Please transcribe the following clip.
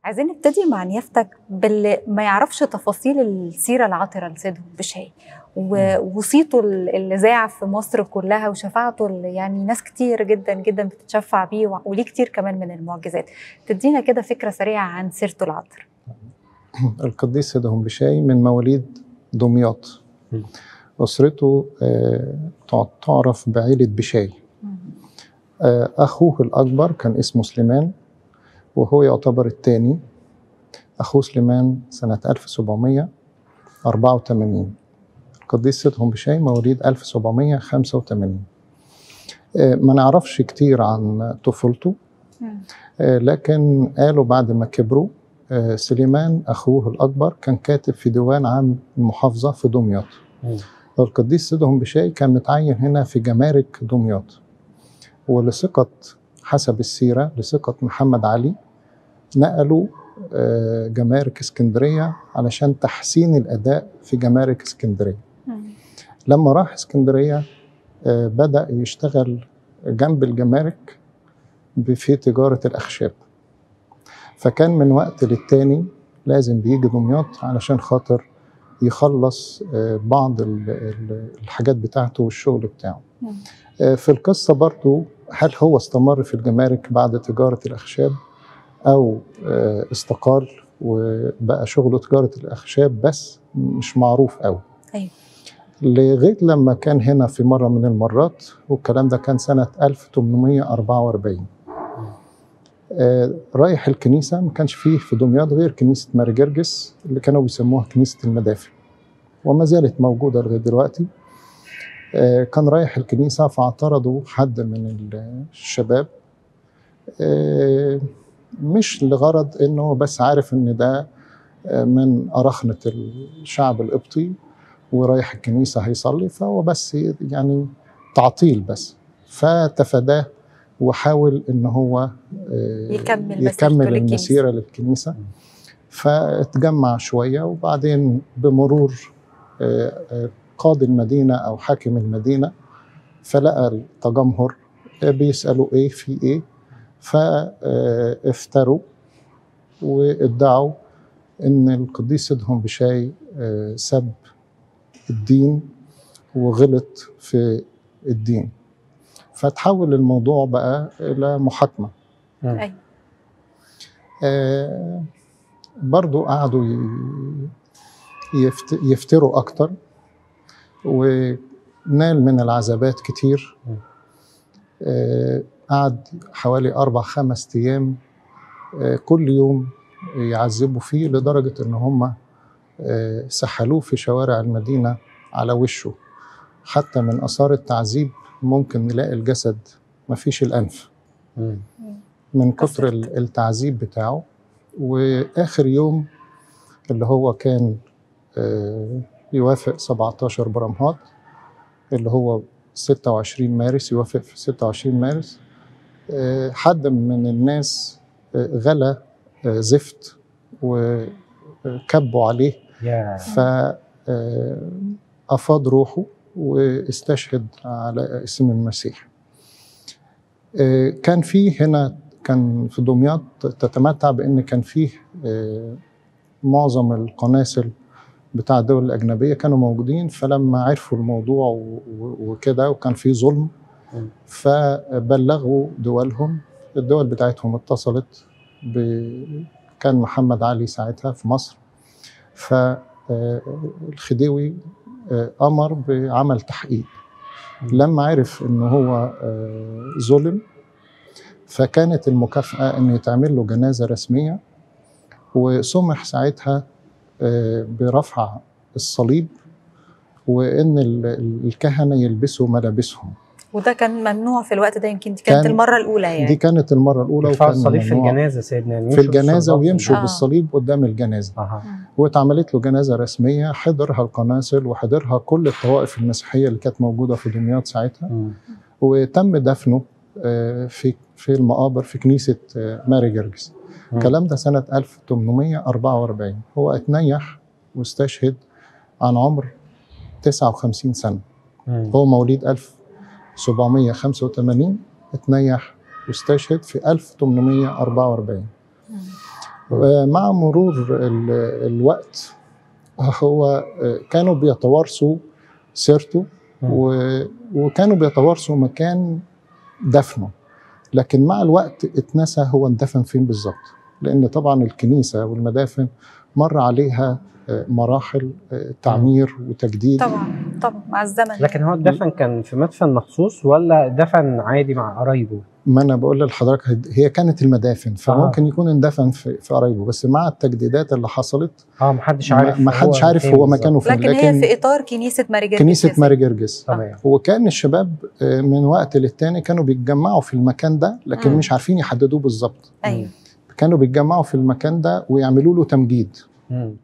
عايزين نبتدي مع نيافتك باللي ما يعرفش تفاصيل السيره العطره لسيدهم بشاي و- وصيته اللي ذاع في مصر كلها وشفاعته اللي يعني ناس كتير جدا جدا بتتشفع بيه وع- وليه كتير كمان من المعجزات تدينا كده فكره سريعه عن سيرته العطر القديس سيدهم بشاي من مواليد دمياط مم. أسرته آه، تع- تعرف بعيلة بشاي آه، أخوه الأكبر كان اسمه سليمان وهو يعتبر الثاني أخوه سليمان سنة 1784 القديس سيدهم بشاي مواليد 1785 آه، ما نعرفش كتير عن طفولته آه، لكن قالوا بعد ما كبروا آه، سليمان أخوه الأكبر كان كاتب في ديوان عام المحافظة في دمياط مم. والقديس سيدهم بشاي كان متعين هنا في جمارك دمياط ولثقة حسب السيرة لثقة محمد علي نقلوا آه، جمارك اسكندرية علشان تحسين الأداء في جمارك اسكندرية لما راح اسكندرية آه، بدأ يشتغل جنب الجمارك في تجارة الأخشاب فكان من وقت للتاني لازم بيجي دمياط علشان خاطر يخلص آه، بعض ال- ال- الحاجات بتاعته والشغل بتاعه مم. آه، في القصة برضو هل هو استمر في الجمارك بعد تجارة الأخشاب أو آه، استقال وبقى شغله تجارة الأخشاب بس مش معروف أوي أيوة. لغاية لما كان هنا في مرة من المرات والكلام ده كان سنة 1844 آه، رايح الكنيسة ما كانش فيه في دمياط غير كنيسة ماري جرجس اللي كانوا بيسموها كنيسة المدافع وما زالت موجودة لغاية دلوقتي آه، كان رايح الكنيسة فاعترضوا حد من الشباب آه، مش لغرض انه بس عارف ان ده آه، من أرخنة الشعب القبطي ورايح الكنيسة هيصلي فهو بس يعني تعطيل بس فتفاداه وحاول ان هو آه، يكمل مسيرته يكمل للكنيسة. المسيرة للكنيسة فاتجمع شوية وبعدين بمرور آه، آه، قاضي المدينة أو حاكم المدينة فلقى التجمهر آه، بيسألوا إيه في إيه فافتروا وادعوا إن القديس سيدهم بشاي آه، سب الدين وغلط في الدين فتحول الموضوع بقى إلى محاكمة مم. أيوة. آه، برضو قعدوا ي- يفت- يفتروا أكتر ونال من العذابات كتير مم. آه، قعد حوالي أربع خمس أيام آه، كل يوم يعذبوا فيه لدرجة إن هم آه، سحلوه في شوارع المدينة على وشه حتى من آثار التعذيب ممكن نلاقي الجسد مفيش الأنف مم. من كتر كسرت. ال- التعذيب بتاعه واخر يوم اللي هو كان آه، يوافق 17 برمهات اللي هو 26 مارس يوافق في 26 مارس آه، حد من الناس آه، غلى آه، زفت وكبوا عليه يا فأفاض روحه واستشهد على اسم المسيح آه، كان فيه هنا كان في دمياط تتمتع بأن كان فيه آه، معظم القناصل بتاع الدول الأجنبية كانوا موجودين فلما عرفوا الموضوع و- و- وكده وكان فيه ظلم مم. فبلغوا دولهم الدول بتاعتهم اتصلت ب... كان محمد علي ساعتها في مصر فالخديوي أمر بعمل تحقيق لما عرف إن هو آه، ظلم فكانت المكافأة إن يتعمل له جنازة رسمية وسمح ساعتها آه، برفع الصليب وإن ال- ال- الكهنة يلبسوا ملابسهم وده كان ممنوع في الوقت ده يمكن دي كانت كان- المره الاولى دي يعني كانت المرة الأولى يرفعوا وكان الصليب في ممنوع الجنازه سيدنا يعني في يمشوا الجنازة بالصليب. ويمشوا آه. بالصليب قدام الجنازة اها واتعملت له جنازة رسمية حضرها القناصل وحضرها كل الطوائف المسيحية اللي كانت موجودة في دمياط ساعتها مم. وتم دفنه آه، في في المقابر في كنيسة آه، ماري جرجس مم. الكلام ده سنة 1844 هو اتنيح واستشهد عن عمر 59 سنة مم. هو مواليد 1785 اتنيح واستشهد في 1844 مع مرور ال- الوقت هو كانوا بيتوارثوا سيرته و- وكانوا بيتوارثوا مكان دفنه لكن مع الوقت اتنسى هو اندفن فين بالظبط لان طبعا الكنيسه والمدافن مر عليها آه، مراحل آه، تعمير وتجديد طبعا طبعا مع الزمن لكن هو الدفن كان في مدفن مخصوص ولا دفن عادي مع قرايبه؟ ما انا بقول لحضرتك هد- هي كانت المدافن فممكن يكون اندفن في في قرايبه بس مع التجديدات اللي حصلت اه محدش ما عارف ما حدش هو عارف فين هو بالظبط. مكانه فين لكن, هي في اطار كنيسه ماري جرجس كنيسه يا ماري جرجس تمام وكان الشباب آه، من وقت للتاني كانوا بيتجمعوا في المكان ده لكن مم. مش عارفين يحددوه بالظبط سيدي. ايوه كانوا بيتجمعوا في المكان ده ويعملوا له تمجيد مم.